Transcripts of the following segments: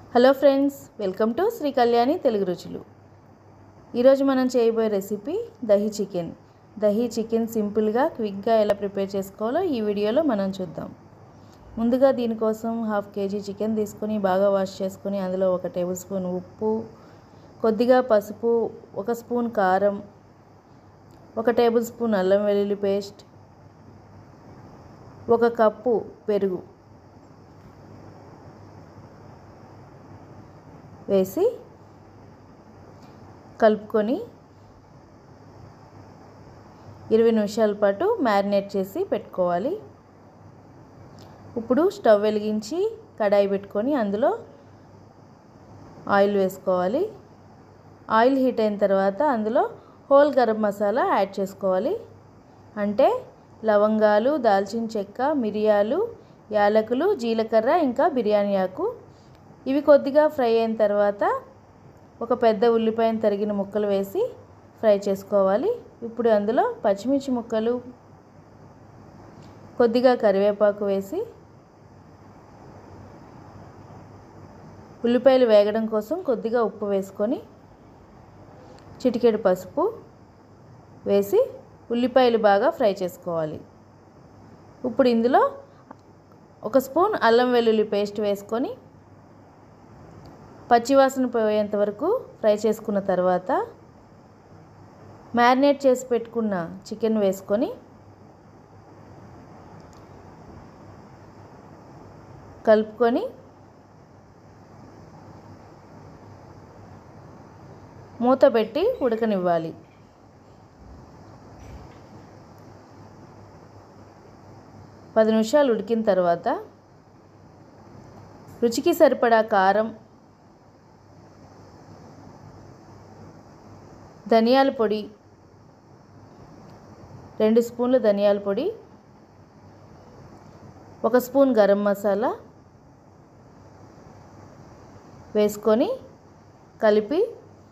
hello friends welcome to Sri Kalyani Telugu Ruchulu ఈరోజు మనం చేయబోయే recipe dahi chicken dahi chicken సింపుల్గా క్విక్గా ఎలా ప్రిపేర్ చేసుకోవాలో ఈ వీడియోలో మనం చూద్దాం ముందుగా దీనికోసం హాఫ్ కేజీ చికెన్ తీసుకొని బాగా వాష్ చేసుకొని అందులో ఒక టేబుల్ స్పూన్ ఉప్పు కొద్దిగా పసుపు ఒక స్పూన్ కారం ఒక టేబుల్ స్పూన్ అల్లం వెల్లుల్లి పేస్ట్ ఒక కప్పు పెరుగు వేసి కలుపుకొని ఇరవై నిమిషాల పాటు మ్యారినేట్ చేసి పెట్టుకోవాలి ఇప్పుడు స్టవ్ వెలిగించి కడాయి పెట్టుకొని అందులో ఆయిల్ వేసుకోవాలి ఆయిల్ హీట్ అయిన తర్వాత అందులో హోల్ గరం మసాలా యాడ్ చేసుకోవాలి అంటే లవంగాలు దాల్చిన చెక్క మిరియాలు యాలకులు జీలకర్ర ఇంకా బిర్యానీ ఆకు ఇవి కొద్దిగా ఫ్రై అయిన తర్వాత ఒక పెద్ద ఉల్లిపాయను తరిగిన ముక్కలు వేసి ఫ్రై చేసుకోవాలి ఇప్పుడు అందులో పచ్చిమిర్చి ముక్కలు కొద్దిగా కరివేపాకు వేసి ఉల్లిపాయలు వేగడం కోసం కొద్దిగా ఉప్పు వేసుకొని చిటికెడు పసుపు వేసి ఉల్లిపాయలు బాగా ఫ్రై చేసుకోవాలి ఇప్పుడు ఇందులో ఒక స్పూన్ అల్లం వెల్లుల్లి పేస్ట్ వేసుకొని పచ్చివాసన పోయేంత వరకు ఫ్రై చేసుకున్న తర్వాత మ్యారినేట్ చేసి పెట్టుకున్న చికెన్ వేసుకొని కలుపుకొని మూత పెట్టి ఉడకనివ్వాలి పది నిమిషాలు ఉడికిన తర్వాత రుచికి సరిపడా కారం ధనియాల పొడి రెండు స్పూన్ల ధనియాల పొడి ఒక స్పూన్ గరం మసాలా వేసుకొని కలిపి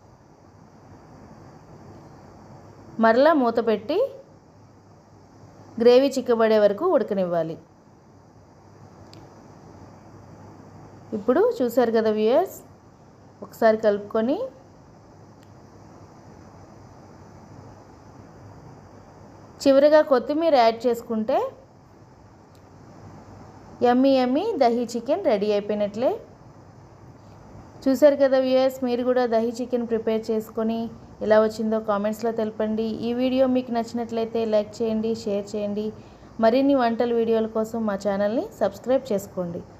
మరలా మూత పెట్టి గ్రేవీ చిక్కబడే వరకు ఉడకనివ్వాలి ఇప్పుడు చూసారు కదా వ్యూయర్స్ ఒకసారి కలుపుకొని చివరిగా కొత్తిమీర యాడ్ చేసుకుంటే yummy yummy dahi chicken ready అయిపోయినట్లే చూసారు కదా వ్యూయర్స్ మీరు కూడా దహీ చికెన్ ప్రిపేర్ చేసుకొని ఎలా వచ్చిందో కామెంట్స్లో తెలపండి ఈ వీడియో మీకు నచ్చినట్లయితే లైక్ చేయండి షేర్ చేయండి మరిన్ని వంటల వీడియోల కోసం మా ఛానల్ని సబ్స్క్రైబ్ చేసుకోండి